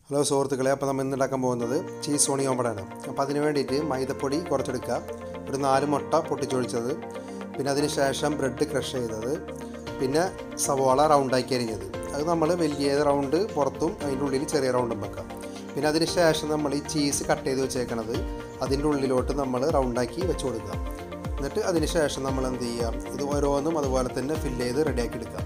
hello സുഹൃത്തുക്കളെ അപ്പോൾ നമ്മൾ ഇന്ന് ഉണ്ടാക്കാൻ പോകുന്നത് ചീസ് ഓണി ഓമ്പടാണ് അപ്പോൾ അതിന് വേണ്ടിയിട്ട് മൈദപ്പൊടി കുറച്ചെടുക്കുക ഒരു നാല് മുട്ട പൊട്ടിച്ചൊഴിച്ചത് പിന്നെ അതിന് ശേഷം ബ്രെഡ് ക്രഷ് ചെയ്തത് പിന്നെ സവോള റൗണ്ടാക്കി അരിഞ്ഞത് അത് നമ്മൾ വലിയ റൗണ്ട് പുറത്തും അതിൻ്റെ ഉള്ളിൽ ചെറിയ റൗണ്ടും വെക്കാം പിന്നെ അതിന് ശേഷം നമ്മൾ ഈ ചീസ് കട്ട് ചെയ്ത് വെച്ചേക്കണത് അതിൻ്റെ ഉള്ളിലോട്ട് നമ്മൾ റൗണ്ടാക്കി വെച്ച് കൊടുക്കുക എന്നിട്ട് അതിന് ശേഷം നമ്മൾ എന്ത് ചെയ്യാം ഇത് ഓരോന്നും അതുപോലെ തന്നെ ഫില്ല് ചെയ്ത് റെഡിയാക്കി എടുക്കാം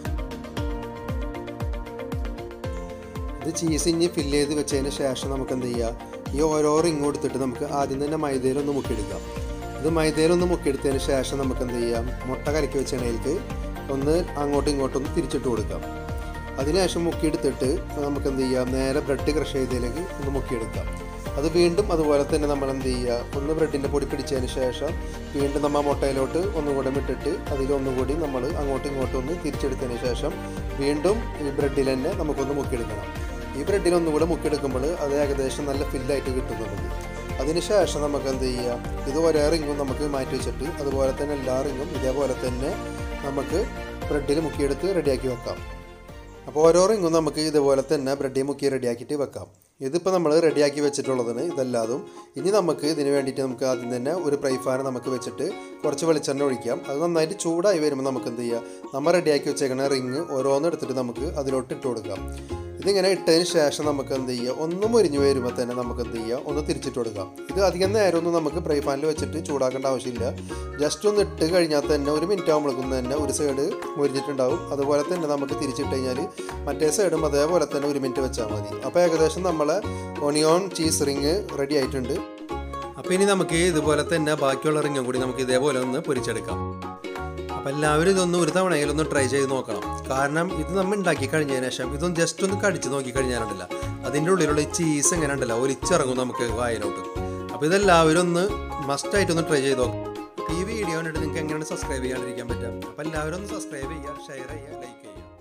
ഇത് ചീസ് ഇനി ഫില്ല് ചെയ്ത് വെച്ചതിന് ശേഷം നമുക്ക് എന്ത് ചെയ്യാം ഈ ഓരോ റിങ് എടുത്തിട്ട് നമുക്ക് ആദ്യം തന്നെ മൈദയിലൊന്ന് മുക്കിയെടുക്കാം ഇത് മൈദയിലൊന്ന് മുക്കിയെടുത്തതിന് ശേഷം നമുക്ക് എന്ത് ചെയ്യാം മുട്ട കലക്കി വെച്ചതിലേക്ക് ഒന്ന് അങ്ങോട്ടും ഇങ്ങോട്ടും ഒന്ന് തിരിച്ചിട്ട് കൊടുക്കാം അതിനുശേഷം മുക്കിയെടുത്തിട്ട് നമുക്ക് എന്ത് ചെയ്യാം നേരെ ബ്രെഡ് ക്രഷ് ചെയ്തതിലേക്ക് ഒന്ന് മുക്കിയെടുക്കാം അത് വീണ്ടും അതുപോലെ തന്നെ നമ്മൾ എന്ത് ചെയ്യുക ഒന്ന് ബ്രെഡിൻ്റെ പൊടി പിടിച്ചതിന് ശേഷം വീണ്ടും നമ്മൾ മുട്ടയിലോട്ട് ഒന്നും കൂടെ ഇട്ടിട്ട് അതിലൊന്നും കൂടി നമ്മൾ അങ്ങോട്ടും ഇങ്ങോട്ടും ഒന്ന് തിരിച്ചെടുത്തതിന് ശേഷം വീണ്ടും ഈ ബ്രെഡിൽ തന്നെ നമുക്കൊന്ന് മുക്കിയെടുക്കണം ഈ ബ്രെഡിൽ ഒന്നും കൂടെ മുക്കിയെടുക്കുമ്പോൾ അത് ഏകദേശം നല്ല ഫില്ലായിട്ട് കിട്ടും നമുക്ക് അതിനുശേഷം നമുക്ക് എന്ത് ചെയ്യാം ഇത് ഒരേ റിങ്ങും നമുക്ക് മാറ്റി വെച്ചിട്ട് അതുപോലെ തന്നെ എല്ലാ റിങ്ങും ഇതേപോലെ തന്നെ നമുക്ക് ബ്രെഡിൽ മുക്കിയെടുത്ത് റെഡിയാക്കി വെക്കാം അപ്പോൾ ഓരോ റിങ്ങും നമുക്ക് ഇതുപോലെ തന്നെ ബ്രെഡിൽ മുക്കി റെഡിയാക്കിയിട്ട് വെക്കാം ഇതിപ്പോൾ നമ്മൾ റെഡിയാക്കി വെച്ചിട്ടുള്ളതാണ് ഇതല്ലാതും ഇനി നമുക്ക് ഇതിന് വേണ്ടിയിട്ട് നമുക്ക് ആദ്യം തന്നെ ഒരു ഫ്രൈ ഫാൻ നമുക്ക് വെച്ചിട്ട് കുറച്ച് വെളിച്ചെണ്ണ ഒഴിക്കാം അത് നന്നായിട്ട് ചൂടായി വരുമ്പോൾ നമുക്ക് എന്ത് ചെയ്യാം നമ്മൾ റെഡിയാക്കി വെച്ചേക്കുന്ന റിങ് ഓരോന്ന് എടുത്തിട്ട് നമുക്ക് അതിലോട്ട് ഇട്ട് കൊടുക്കാം ഇതിങ്ങനെ ഇട്ടതിന് ശേഷം നമുക്ക് എന്ത് ചെയ്യുക ഒന്ന് മുരിഞ്ഞു വരുമ്പോൾ തന്നെ നമുക്ക് എന്ത് ചെയ്യുക ഒന്ന് തിരിച്ചിട്ട് കൊടുക്കാം ഇത് അധികം നേരമൊന്നും നമുക്ക് ഫ്രൈ ഫാനിൽ വെച്ചിട്ട് ചൂടാക്കേണ്ട ആവശ്യമില്ല ജസ്റ്റ് ഒന്ന് ഇട്ട് കഴിഞ്ഞാൽ തന്നെ ഒരു മിനിറ്റ് ആകുമ്പോഴേക്കും തന്നെ ഒരു സൈഡ് മുരിഞ്ഞിട്ടുണ്ടാവും അതുപോലെ തന്നെ നമുക്ക് തിരിച്ചിട്ട് കഴിഞ്ഞാൽ മറ്റേ സൈഡും അതേപോലെ തന്നെ ഒരു മിനിറ്റ് വെച്ചാൽ മതി അപ്പോൾ ഏകദേശം നമ്മളെ ഒണിയോൺ ചീസ് റിങ് റെഡി ആയിട്ടുണ്ട് അപ്പോൾ ഇനി നമുക്ക് ഇതുപോലെ തന്നെ ബാക്കിയുള്ള റിങ്ങും കൂടി നമുക്ക് ഇതേപോലെ ഒന്ന് പൊരിച്ചെടുക്കാം അപ്പോൾ എല്ലാവരും ഇതൊന്ന് ഒരു തവണയിൽ ഒന്ന് ട്രൈ ചെയ്ത് നോക്കണം കാരണം ഇത് നമ്മൾ ഉണ്ടാക്കി കഴിഞ്ഞതിന് ശേഷം ഇതൊന്ന് ജസ്റ്റ് ഒന്ന് കടിച്ച് നോക്കി കഴിഞ്ഞാലുണ്ടല്ല അതിൻ്റെ ഉള്ളിലുള്ള ഈ ചീസ് എങ്ങനെ ഉണ്ടല്ലോ ഒലിച്ചിറങ്ങും നമുക്ക് വായലോട്ട് അപ്പോൾ ഇതെല്ലാവരും ഒന്ന് മസ്റ്റായിട്ടൊന്ന് ട്രൈ ചെയ്ത് നോക്കാം ഈ വീഡിയോ കണ്ടിട്ട് നിങ്ങൾക്ക് എങ്ങനെയാണ് സബ്സ്ക്രൈബ് ചെയ്യാണ്ടിരിക്കാൻ പറ്റുക അപ്പോൾ എല്ലാവരും ഒന്ന് സബ്സ്ക്രൈബ് ചെയ്യുക ഷെയർ ചെയ്യുക ലൈക്ക് ചെയ്യുക